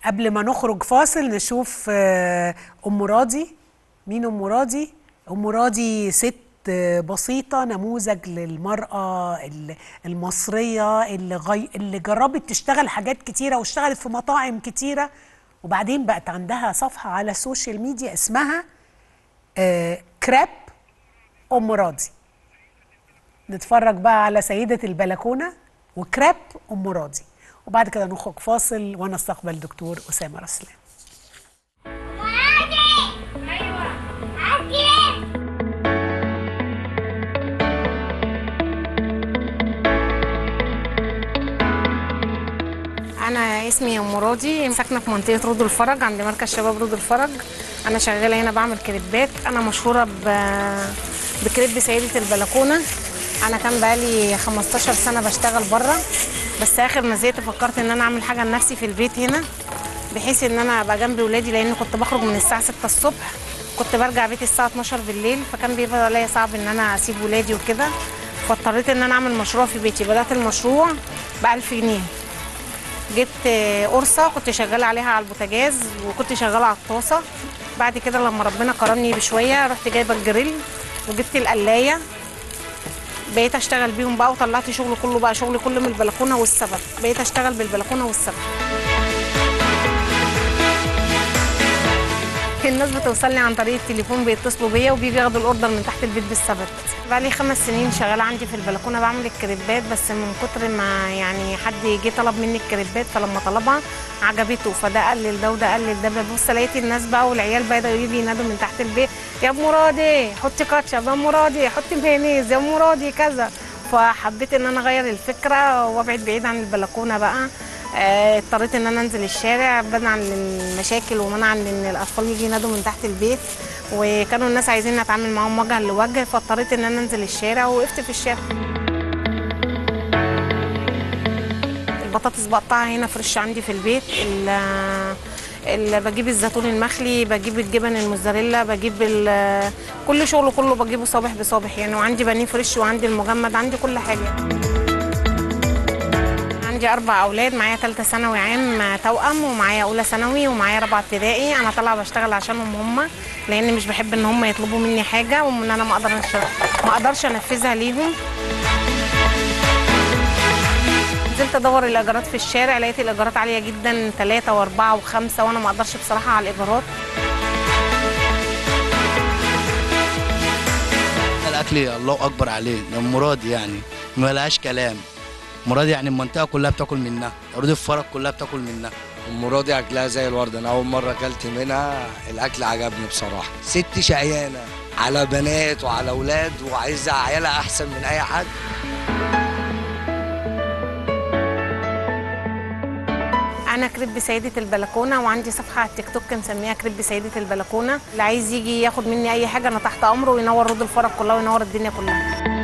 قبل ما نخرج فاصل نشوف آه، ام راضي مين ام راضي ام راضي ست آه، بسيطة نموذج للمرأة ال- المصرية اللي, غي... اللي جربت تشتغل حاجات كتيرة واشتغلت في مطاعم كتيرة وبعدين بقت عندها صفحة على السوشيال ميديا اسمها آه، كراب ام راضي نتفرج بقى على سيدة البلكونة وكراب ام راضي وبعد كده نخرج فاصل وانا استقبل دكتور اسامه رسلان انا اسمي ام راضي ساكنه في منطقه رود الفرج عند مركز شباب رود الفرج انا شغاله هنا بعمل كريبات انا مشهوره ب... بكريب سيده البلكونه انا كان بقالي 15 سنه بشتغل بره بس اخر ما زهقت فكرت ان انا اعمل حاجه لنفسي في البيت هنا بحيث ان انا ابقى جنب ولادي لان كنت بخرج من الساعه 6 الصبح كنت برجع بيتي الساعه 12 بالليل فكان بيبقى عليا صعب ان انا اسيب ولادي وكده فاضطريت ان انا اعمل مشروع في بيتي بدات المشروع ب 1000 جنيه جبت قرصة كنت شغالة عليها على البوتاجاز وكنت شغالة على الطاسة بعد كده لما ربنا كرمني بشوية رحت جايبة الجريل وجبت القلاية بقيت اشتغل بيهم بقى وطلعت شغل كله بقى شغل كله من البلكونة والسبت بقيت اشتغل بالبلكونة والسبت الناس بتوصلني عن طريق التليفون بيتصلوا بيا وبيجي ياخدوا الاوردر من تحت البيت بالسبت بقى لي خمس سنين شغاله عندي في البلكونه بعمل الكريبات بس من كتر ما يعني حد جه طلب مني الكريبات فلما طلبها عجبته فده قلل ده وده قلل ده ببص لقيت الناس بقى والعيال بدأوا يجي ينادوا من تحت البيت يا ام مرادي حطي كاتشب يا ام مرادي حطي مايونيز يا ام مرادي كذا فحبيت ان انا اغير الفكره وابعد بعيد عن البلكونه بقى آه، اضطريت ان انا انزل الشارع منعا للمشاكل ومنعا ان الاطفال يجي ينادوا من تحت البيت وكانوا الناس عايزين اتعامل معاهم وجها لوجه فاضطريت ان انا انزل الشارع ووقفت في الشارع البطاطس بقطعها هنا فريش عندي في البيت ال- ال- بجيب الزيتون المخلي بجيب الجبن الموزاريلا بجيب ال- كل شغله كله بجيبه صابح بصابح يعني وعندي بانيه فريش وعندي المجمد عندي كل حاجه عندي اربع اولاد معايا ثالثه ثانوي عام توأم ومعايا اولى ثانوي ومعايا رابعه ابتدائي انا طالعه بشتغل عشانهم هم لان مش بحب ان هم يطلبوا مني حاجه وان انا ما اقدرش ما اقدرش انفذها ليهم نزلت ادور الايجارات في الشارع لقيت الايجارات عاليه جدا ثلاثة واربعة وخمسة وانا ما اقدرش بصراحه على الايجارات الاكل الله اكبر عليه ده مرادي يعني ما لهاش كلام مرادي يعني المنطقه كلها بتاكل منها رود الفرج كلها بتاكل منها ام راضي اكلها زي الورد انا اول مره اكلت منها الاكل عجبني بصراحه ست شقيانه على بنات وعلى اولاد وعايزه عيالها احسن من اي حد انا كريب سيده البلكونه وعندي صفحه على التيك توك مسميها كريب سيده البلكونه اللي عايز يجي ياخد مني اي حاجه انا تحت امره وينور رود الفرج كلها وينور الدنيا كلها